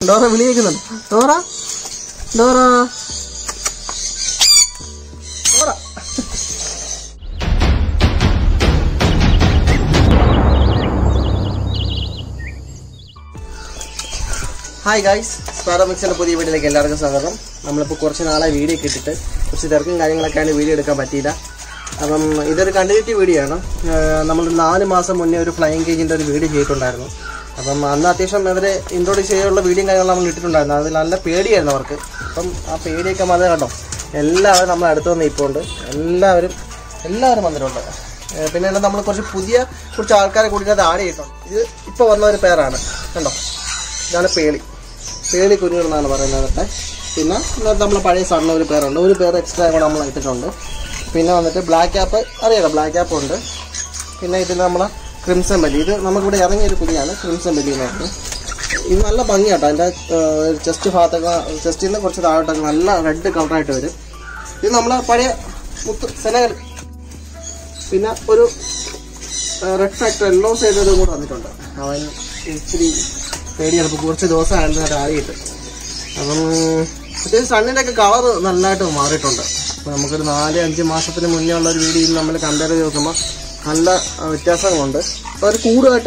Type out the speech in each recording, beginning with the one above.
Dora വിളി കേൾക്കുന്നുണ്ട് Dora Dora Dora hi guys സ്പാറോമിക്സിന്റെ പുതിയ വീഡിയോയിലേക്ക് എല്ലാവർക്കും സ്വാഗതം നമ്മളിപ്പോൾ കുറച്ച് നാളെ വീഡിയോ ഒക്കെ ഇട്ടിട്ട് കുറച്ച് തിരക്കും കാര്യങ്ങളൊക്കെയാണ് വീഡിയോ എടുക്കാൻ പറ്റിയില്ല അപ്പം ഇതൊരു കണ്ടിന്യൂറ്റി വീഡിയോ ആണ് നമ്മൾ നാല് മാസം മുന്നേ ഒരു ഫ്ലൈയിങ് കേജിൻ്റെ ഒരു വീഡിയോ ചെയ്തിട്ടുണ്ടായിരുന്നു അപ്പം അന്ന് അത്യാവശ്യം അവരെ ഇൻട്രോഡ്യൂസ് ചെയ്യാനുള്ള വീഡിയോയും കാര്യങ്ങളും നമ്മൾ ഇട്ടിട്ടുണ്ടായിരുന്നു അതിൽ നല്ല പേടിയായിരുന്നു അവർക്ക് അപ്പം ആ പേടിയൊക്കെ മതി കേട്ടോ എല്ലാവരും നമ്മൾ അടുത്ത് വന്ന് ഇപ്പോൾ ഉണ്ട് എല്ലാവരും എല്ലാവരും വന്നിട്ടുണ്ട് ഏഹ് പിന്നെ നമ്മൾ കുറച്ച് പുതിയ കുറച്ച് ആൾക്കാരെ കൂടി അത് ആഡ് ചെയ്തിട്ടുണ്ട് ഇത് ഇപ്പോൾ വന്ന ഒരു പേരാണ് കണ്ടോ ഇതാണ് പേളി പേളി കുരുങ്ങൾ എന്നാണ് പറയുന്നത് കേട്ടെ പിന്നെ നമ്മൾ പഴയ സണ്ണ ഒരു പേരുണ്ട് ഒരു പേര് എക്സ്ട്രാ കൂടെ നമ്മൾ ഇട്ടിട്ടുണ്ട് പിന്നെ വന്നിട്ട് ബ്ലാക്ക് ആപ്പ് അറിയാലോ ബ്ലാക്ക് ആപ്പ് ഉണ്ട് പിന്നെ ഇതിൽ നമ്മളെ ക്രിംസൺ ബെല്ലി ഇത് നമുക്കിവിടെ ഇറങ്ങിയ ഒരു കുഞ്ഞാണ് ക്രിംസൺ ബെല്ലി എന്ന് പറയുന്നത് ഇത് നല്ല ഭംഗിയാട്ടോ അതിൻ്റെ ചെസ്റ്റ് ഭാഗത്തൊക്കെ ചെസ്റ്റിൽ നിന്ന് കുറച്ച് താഴോട്ടൊക്കെ നല്ല റെഡ് കളറായിട്ട് വരും ഇത് നമ്മളെ പഴയ മുത്ത് സെനകൽ പിന്നെ ഒരു റെഡ് ഫാക്ടർ എല്ലോ സൈഡും കൂടെ വന്നിട്ടുണ്ട് അവൻ ഇച്ചിരി പേടിയാണ് കുറച്ച് ദിവസമായിരുന്നു അത് ആദ്യമായിട്ട് അപ്പം അത്യാവശ്യം സണ്ണിൻ്റെ ഒക്കെ കളർ നല്ലതായിട്ട് മാറിയിട്ടുണ്ട് അപ്പോൾ നമുക്കൊരു നാല് അഞ്ച് മാസത്തിന് മുന്നേ ഉള്ള ഒരു വീഡിയോയിൽ നമ്മൾ കമ്പയർ ചെയ്ത് നോക്കുമ്പോൾ നല്ല ആ, വ്യത്യാസങ്ങളുണ്ട് അപ്പോൾ ഒരു കൂടുതലായിട്ട്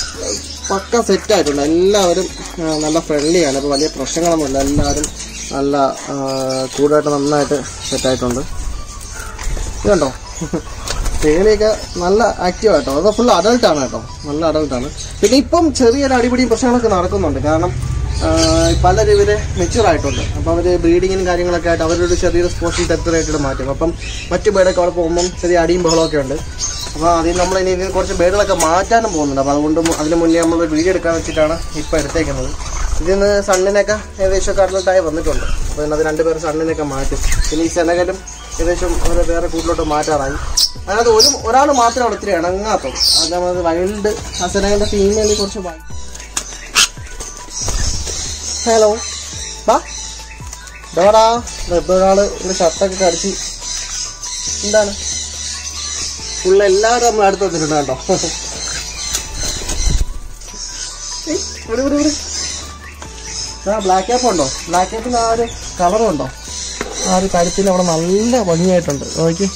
പക്ക സെറ്റായിട്ടുണ്ട് എല്ലാവരും ആ, നല്ല ഫ്രണ്ട്ലിയാണ് ഇപ്പോൾ വലിയ പ്രശ്നങ്ങളൊന്നുമില്ല എല്ലാവരും നല്ല ആ, കൂടുതലായിട്ട് നന്നായിട്ട് സെറ്റായിട്ടുണ്ട് ഇത് കണ്ടോ തേളിയൊക്കെ നല്ല ആക്റ്റീവ് ആട്ടോ അത് ഫുൾ അഡൾട്ട് ആണ് കേട്ടോ നല്ല അഡൾട്ട് ആണ് പിന്നെ ഇപ്പം ചെറിയൊരു അടിപിടിയും പ്രശ്നങ്ങളൊക്കെ നടക്കുന്നുണ്ട് കാരണം ആ, പലരും ഇവര് മെച്യൂർ ആയിട്ടുണ്ട് അപ്പോൾ അവർ ബ്രീഡിങ്ങിനും കാര്യങ്ങളൊക്കെ ആയിട്ട് അവരൊരു ചെറിയൊരു സ്പോർട്സിൽ ടെക്ടറായിട്ട് മാറ്റും അപ്പം മറ്റു ബേഡൊക്കെ അവിടെ പോകുമ്പം ചെറിയ അടിയും ബഹളമൊക്കെ ഉണ്ട് അപ്പോൾ അതിൽ നമ്മൾ ഇനി ഇതിന് കുറച്ച് ബേഡുകളൊക്കെ മാറ്റാനും പോകുന്നുണ്ട് അപ്പോൾ അതുകൊണ്ട് അതിന് മുന്നേ നമ്മൾ വീഡിയോ എടുക്കാൻ വെച്ചിട്ടാണ് ഇപ്പോൾ എടുത്തേക്കുന്നത് ഇതിന്ന് സണ്ണിനൊക്കെ ഏകദേശം കടലിട്ടായി വന്നിട്ടുണ്ട് അപ്പോൾ ഇതിനകത്ത് രണ്ടുപേർ സണ്ണിനൊക്കെ മാറ്റും പിന്നെ ഈ സെനകലും ഏകദേശം അവരെ വേറെ കൂട്ടിലോട്ട് മാറ്റാറായി അതിനകത്ത് ഒരു ഒരാൾ മാത്രമേ അവിടെ ഇത്തിരി ഇണങ്ങാത്തുള്ളൂ അതായത് വൈൽഡ് ആ സെനകലിൻ്റെ ഫീമെയിൽ കുറച്ച് വൈ- ഹലോ ബാ ഡോറാ ഇപ്പൊ ഒരാള് ഇവിടെ ഷർട്ടൊക്കെ കടിച്ച് എന്താണ് ഫുള്ള് എല്ലാവരും നമ്മൾ അടുത്ത് വന്നിട്ടുണ്ട് കേട്ടോ ഏയ്, ഇവിടെ ഇവിടെ ഇവിടെ ആ ബ്ലാക്ക് ആപ്പ് ഉണ്ടോ ബ്ലാക്ക് ആപ്പിന് ആ ഒരു കളറും ഉണ്ടോ ആ ഒരു കരുത്തിൽ അവിടെ നല്ല ഭംഗിയായിട്ടുണ്ട് നോക്കി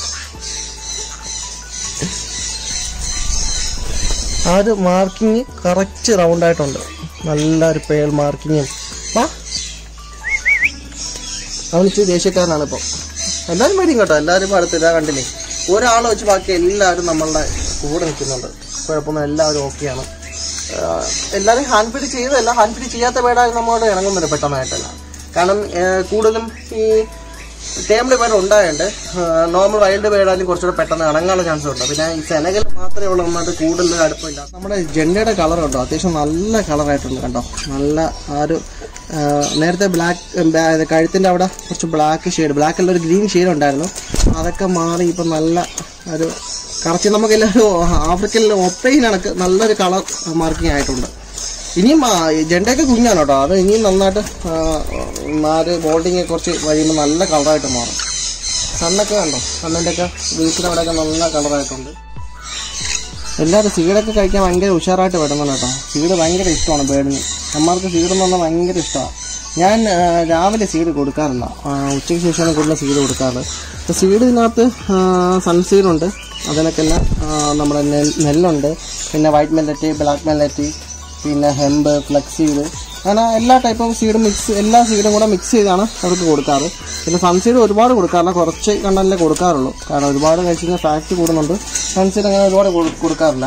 ആ ഒരു മാർക്കിങ് കറക്റ്റ് റൗണ്ട് ആയിട്ടുണ്ട് നല്ല ഒരു പേൾ മാർക്കിങ്ങും വാ അവൻ ഇച്ചിരി ദേഷ്യക്കാരനാണ് ഇപ്പം എല്ലാവരും മേടിയും കേട്ടോ എല്ലാവരും ഇപ്പോൾ അടുത്തില്ല കണ്ടില്ലേ ഒരാളെ വെച്ച് ബാക്കി എല്ലാവരും നമ്മളുടെ കൂടെ നിൽക്കുന്നുണ്ട് കുഴപ്പമൊന്നും എല്ലാവരും ഓക്കെയാണ് ആഹ് എല്ലാവരും ഹാൻഡ് ഫീഡ് ചെയ്തതല്ല ഹാൻഡ് ഫീഡ് ചെയ്യാത്ത പേടായി നമ്മളോട് ഇണങ്ങുന്നുണ്ട് പെട്ടെന്നായിട്ടല്ല കാരണം ആഹ് കൂടുതലും ഈ ടേമിൽ പേര് ഉണ്ടായതുകൊണ്ട് നോർമൽ വൈൽഡ് പേടായാലും കുറച്ചുകൂടെ പെട്ടെന്ന് ഇണങ്ങാനുള്ള ചാൻസ് ഉണ്ട് പിന്നെ ഈ സെനകൽ മാത്രമേ ഉള്ളൂ നന്നായിട്ട് കൂടുതൽ അടുപ്പമില്ല നമ്മുടെ ജെൻഡയുടെ കളർ ഉണ്ടോ അത്യാവശ്യം നല്ല കളറായിട്ടുണ്ട് കണ്ടോ നല്ല ആ ഒരു ആ, നേരത്തെ ബ്ലാക്ക് കഴുത്തിൻ്റെ അവിടെ കുറച്ച് ബ്ലാക്ക് ഷെയ്ഡ് ബ്ലാക്ക് അല്ല ഒരു ഗ്രീൻ ഷെയ്ഡ് ഉണ്ടായിരുന്നു അതൊക്കെ മാറി ഇപ്പം നല്ല ഒരു കറച്ച് നമുക്കെല്ലാവരും ആഫ്രിക്കയിൽ ഒപ്പയിൽ കണക്ക് നല്ലൊരു കളർ മാർക്കിംഗ് ആയിട്ടുണ്ട് ഇനിയും ആ, ജെണ്ടയൊക്കെ കുഞ്ഞാണ് കേട്ടോ അത് ഇനിയും നന്നായിട്ട് ആ, നാല് ബോൾഡിങ് കുറച്ച് കഴിയുമ്പോൾ നല്ല കളറായിട്ട് മാറും സണ്ണൊക്കെ കണ്ടോ സണ്ണിൻ്റെ ഒക്കെ വീട്ടിലവിടെയൊക്കെ നല്ല കളറായിട്ടുണ്ട് എല്ലാവരും സീഡൊക്കെ കഴിക്കാൻ ഭയങ്കര ഉഷാറായിട്ട് വരുന്നുണ്ട് കേട്ടോ സീഡ് ഭയങ്കര ഇഷ്ടമാണ് ബേഡിന് അമ്മമാർക്ക് സീഡ് എന്ന് പറഞ്ഞാൽ ഭയങ്കര ഇഷ്ടമാണ് ഞാൻ ആ, രാവിലെ സീഡ് കൊടുക്കാറില്ല ആ, ഉച്ചയ്ക്ക് ശേഷമാണ് കൂടുതൽ സീഡ് കൊടുക്കാറ് അപ്പോൾ സീഡ് ഇതിനകത്ത് സൺസീഡുണ്ട് അതിനൊക്കെ തന്നെ ആ, നമ്മുടെ നെൽ നെല്ലുണ്ട് പിന്നെ വൈറ്റ് മെല്ലറ്റ് ബ്ലാക്ക് മെല്ലറ്റ് പിന്നെ ഹെമ്പ് ഫ്ലക്സ് സീഡ് അങ്ങനെ എല്ലാ ടൈപ്പ് ഓഫ് സീഡും മിക്സ് എല്ലാ സീഡും കൂടെ മിക്സ് ചെയ്താണ് അവർക്ക് കൊടുക്കാറ് പിന്നെ സൺസീഡ് ഒരുപാട് കൊടുക്കാറില്ല കുറച്ച് കണ്ടല്ലേ കൊടുക്കാറുള്ളൂ കാരണം ഒരുപാട് കഴിച്ച് കഴിഞ്ഞാൽ ഫാക്റ്റ് കൂടുന്നുണ്ട് സൺസീഡ് അങ്ങനെ ഒരുപാട് കൊടു- കൊടുക്കാറില്ല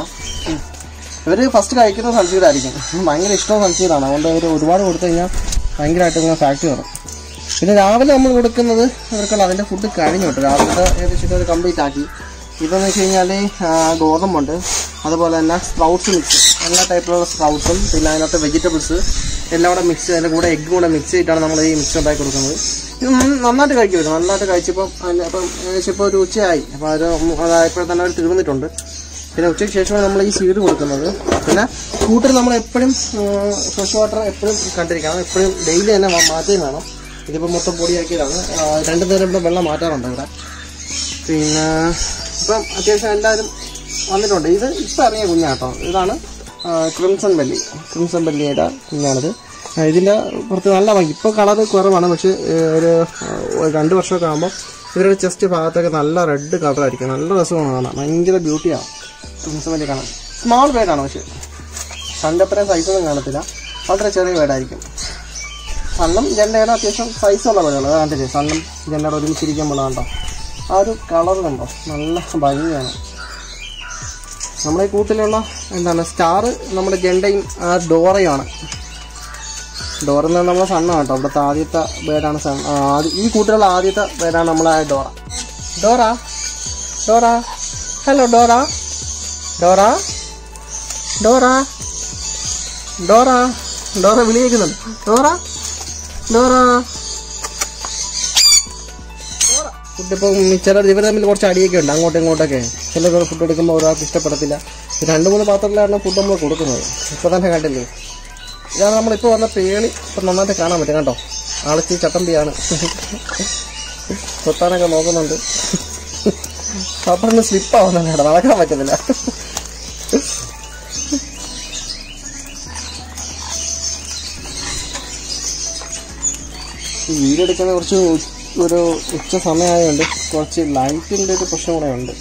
ഇവർ ഫസ്റ്റ് കഴിക്കുന്ന സൺസീഡ് ആയിരിക്കും ഭയങ്കര ഇഷ്ടം സൺസീഡാണ് അതുകൊണ്ട് അവർ ഒരുപാട് കൊടുത്തു കഴിഞ്ഞാൽ ഭയങ്കരമായിട്ട് ഇങ്ങനെ ഫാക്റ്റ് കയറും പിന്നെ രാവിലെ നമ്മൾ കൊടുക്കുന്നത് ഇവർക്കുള്ള അതിൻ്റെ ഫുഡ് കഴിഞ്ഞു കേട്ടോ രാവിലത്തെ ഏകദേശം ഒരു കംപ്ലീറ്റ് ആക്കി ഇതെന്ന് വെച്ച് കഴിഞ്ഞാൽ ഗോതമ്പുണ്ട് അതുപോലെ തന്നെ സ്പ്രൗട്ട്സ് മിക്സ് എല്ലാ ടൈപ്പിലുള്ള സ്പ്രൗട്ട്സും പിന്നെ അതിനകത്ത് വെജിറ്റബിൾസ് എല്ലാം കൂടെ മിക്സ് അതിൻ്റെ കൂടെ എഗ്ഗും കൂടെ മിക്സ് ചെയ്തിട്ടാണ് നമ്മൾ ഈ മിക്സ് ഉണ്ടാക്കി കൊടുക്കുന്നത് ഇത് നന്ന- നന്നായിട്ട് കഴിക്കും നന്നായിട്ട് കഴിച്ചപ്പം അതിന് അപ്പം ഏകദേശം ഇപ്പോൾ ഒരു ഉച്ചയായി അപ്പോൾ അത് അതായപ്പോൾ തന്നെ അവർ തീർന്നിട്ടുണ്ട് പിന്നെ ഉച്ചയ്ക്ക് ശേഷമാണ് നമ്മൾ ഈ സീഡ് കൊടുക്കുന്നത് പിന്നെ കൂട്ടിൽ നമ്മൾ എപ്പോഴും ഫ്രഷ് വാട്ടർ എപ്പോഴും കണ്ടിരിക്കണം എപ്പോഴും ഡെയിലി തന്നെ മാ- മാറ്റുകയും വേണം ഇതിപ്പോൾ മൊത്തം പൊടിയാക്കിയതാണ് ആ, രണ്ട് നേരം ഇവിടെ വെള്ളം മാറ്റാറുണ്ട് ഇവിടെ പിന്നെ ഇപ്പം അത്യാവശ്യം എല്ലാവരും വന്നിട്ടുണ്ട് ഇത് ഇപ്പം ഇറങ്ങിയ കുഞ്ഞാട്ടോ ഇതാണ് ക്രിംസൺ ബെല്ലി ക്രിംസൺ ബെല്ലിയുടെ കുഞ്ഞാണിത് ആ, ഇതിൻ്റെ പുറത്ത് നല്ല ഭംഗി ഇപ്പോൾ കളർ കുറവാണ് പക്ഷേ ഏ, ഒരു ആ, ഒരു രണ്ട് വർഷമൊക്കെ ആകുമ്പോൾ ഇവരുടെ ചെസ്റ്റ് ഭാഗത്തൊക്കെ നല്ല റെഡ് കളറായിരിക്കും നല്ല രസമാണ് കാണാൻ ഭയങ്കര ബ്യൂട്ടിയാണ് തുണിസമല്ലേ കാണാൻ സ്മോൾ ബേഡാണ് പക്ഷേ സണ്ടത്രയും സൈസൊന്നും കാണത്തില്ല വളരെ ചെറിയ ബേഡായിരിക്കും സണ്ണും ജെണ്ടയുടെ അത്യാവശ്യം സൈസുള്ള ബേഡുകൾ അത് കണ്ടില്ലേ സണ്ണും ജെണ്ടയുടെ ഒരുമിച്ചിരിക്കുമ്പോൾ കണ്ടോ ആ ഒരു കളർ കണ്ടോ നല്ല ഭംഗിയാണ് നമ്മുടെ ഈ കൂട്ടിലുള്ള എന്താണ് സ്റ്റാർ നമ്മുടെ ജെണ്ടയും ആ ഡോറയുമാണ് ഡോറ എന്ന് നമ്മളെ സണ്ണാണ് കേട്ടോ ഇവിടുത്തെ ആദ്യത്തെ ബേഡാണ് സൺ ആ, ആദ്യ- ഈ കൂട്ടിലുള്ള ആദ്യത്തെ ബേഡാണ് നമ്മളെ Dora Dora Dora hello Dora Dora Dora Dora Dora വിളിയേക്കുന്നുണ്ട് ഡോറ ഡോറ ഫുഡ് ഇപ്പം ചിലർ ഇവർ തമ്മിൽ കുറച്ച് അടിയൊക്കെ ഉണ്ട് അങ്ങോട്ടും ഇങ്ങോട്ടൊക്കെ ചിലർ ഫുഡ് എടുക്കുമ്പോൾ ഒരാൾക്ക് ഇഷ്ടപ്പെടത്തില്ല രണ്ട് മൂന്ന് പാത്രത്തിലാണ് ഫുഡ് നമ്മൾ കൊടുക്കുന്നത് ഇപ്പോൾ തന്നെ കണ്ടില്ലേ ഇതാണ് നമ്മളിപ്പോൾ വന്ന പേളി ഇപ്പം നന്നായിട്ട് കാണാൻ പറ്റും കേട്ടോ ആളിച്ച് ചട്ടമ്പിയാണ് കൊത്താനൊക്കെ നോക്കുന്നുണ്ട് പാപ്പറിന് സ്ലിപ്പാവുന്നുണ്ട് കേട്ടോ നടക്കാൻ പറ്റുന്നില്ല ഈ വീഡിയോ എടുക്കുന്ന കുറച്ച് ഉ- ഒരു ഉച്ച സമയമായതുകൊണ്ട് കുറച്ച് ലൈറ്റിൻ്റെ ഒരു പ്രശ്നം കൂടെ ഉണ്ട്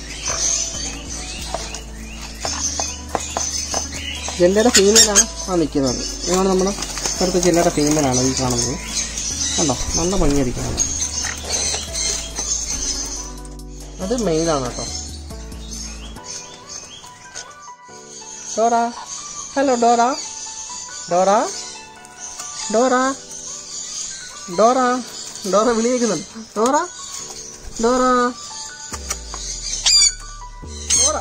ജെല്ലയുടെ ഫീമെയിലാണ് ആ നിൽക്കുന്നത് ഇതാണ് നമ്മുടെ അടുത്ത ജെല്ലയുടെ ഫീമെയിലാണ് ഈ കാണുന്നത് കണ്ടോ നല്ല ഭംഗിയായിരിക്കും അത് മെയിലാണ് കേട്ടോ Dora hello Dora Dora Dora Dora Dora വിളിയേക്കുന്നുണ്ട് ഡോറ ഡോറ ഡോറ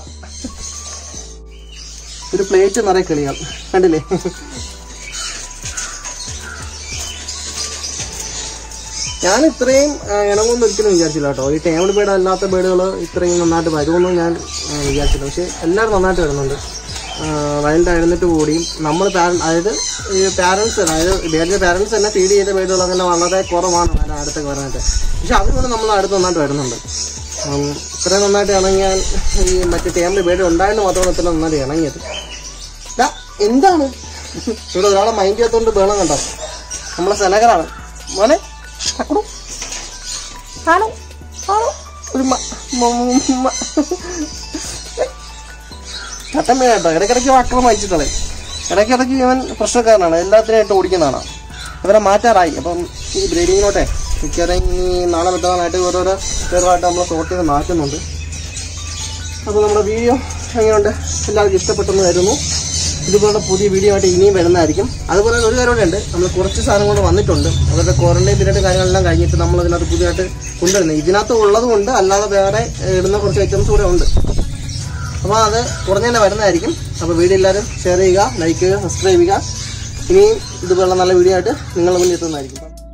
ഒരു പ്ലേറ്റ് നിറയെ കിളികൾ കണ്ടില്ലേ ഞാൻ ഇത്രയും ആ, ഇണങ്ങുമെന്ന് ഒരിക്കലും വിചാരിച്ചില്ല കേട്ടോ ഈ ടേബിൾ ബേഡ് അല്ലാത്ത ബേഡുകൾ ഇത്രയും നന്നായിട്ട് വരുമെന്ന് ഞാൻ ആ, വിചാരിച്ചില്ല പക്ഷേ എല്ലാവരും നന്നായിട്ട് വരുന്നുണ്ട് വൈൽഡ് ആയിരുന്നിട്ട് കൂടിയും നമ്മൾ അതായത് ഈ പാരൻസ് അതായത് ബേഡിൻ്റെ പാരൻസ് തന്നെ ഫീഡ് ചെയ്ത ബേഡുകൾ അങ്ങനെ വളരെ കുറവാണ് വരാൻ അടുത്തൊക്കെ വരാനായിട്ട് പക്ഷെ അതുകൊണ്ട് നമ്മൾ അടുത്ത് നന്നായിട്ട് വരുന്നുണ്ട് ഉം, ഇത്രയും നന്നായിട്ട് ഇണങ്ങിയാൽ ഈ മറ്റേ ടേബിൾ ബേഡ് ഉണ്ടായിരുന്നു മാത്രമാണ് ഇത്ര നന്നായിട്ട് ഇണങ്ങിയത് ദാ, എന്താണ് ഇവിടെ ഒരാളെ മൈൻഡ് ചെയ്യാത്തോണ്ട് ബേളം കണ്ടോ നമ്മളെ സെനകറാണ് മോനെ തക്കടു ആണോ ആണോ ഒരു മ- മ- മ- മ- ചട്ടം വീണ കേട്ടോ ഇടയ്ക്കിടയ്ക്ക് വാക്കം വായിച്ചിട്ടുള്ളേ ഇടയ്ക്കിടയ്ക്ക് ഇവൻ പ്രശ്നക്കാരനാണ് എല്ലാത്തിനായിട്ട് ഓടിക്കുന്നതാണ് ഇവരെ മാറ്റാറായി അപ്പം ഈ ബ്രീഡിങ്ങിനോട്ടെ മിക്കവാറും ഇനി നാളെ വെട്ടാനായിട്ട് ഓരോരോ പേരുമായിട്ട് നമ്മൾ സോർട്ട് ചെയ്ത് മാറ്റുന്നുണ്ട് അപ്പോൾ നമ്മുടെ വീഡിയോ എങ്ങനെയുണ്ട് എല്ലാവർക്കും ഇഷ്ടപ്പെട്ടെന്ന് കരുതുന്നു ഇതുപോലുള്ള പുതിയ വീഡിയോ ആയിട്ട് ഇനിയും വരുന്നതായിരിക്കും അതുപോലെ തന്നെ ഒരു കാര്യം കൂടെ ഉണ്ട് നമ്മൾ കുറച്ച് സാധനം കൊണ്ട് വന്നിട്ടുണ്ട് അവരുടെ ക്വാറന്റൈൻ പീരീഡ് കാര്യങ്ങളെല്ലാം കഴിഞ്ഞിട്ട് നമ്മൾ ഇതിനകത്ത് പുതിയതായിട്ട് കൊണ്ടുവരുന്നത് ഇതിനകത്ത് ഉള്ളത് കൊണ്ട് അല്ലാതെ വേറെ ഏഹ്, ഇടുന്ന കുറച്ച് ഐറ്റംസ് കൂടെ ഉണ്ട് അപ്പോൾ അത് കുറഞ്ഞ് തന്നെ വരുന്നതായിരിക്കും അപ്പോൾ വീഡിയോ എല്ലാവരും ഷെയർ ചെയ്യുക ലൈക്ക് ചെയ്യുക സബ്സ്ക്രൈബ് ചെയ്യുക ഇനിയും ഇതുപോലുള്ള നല്ല വീഡിയോ ആയിട്ട് നിങ്ങളുടെ മുന്നിൽ എത്തുന്നതായിരിക്കും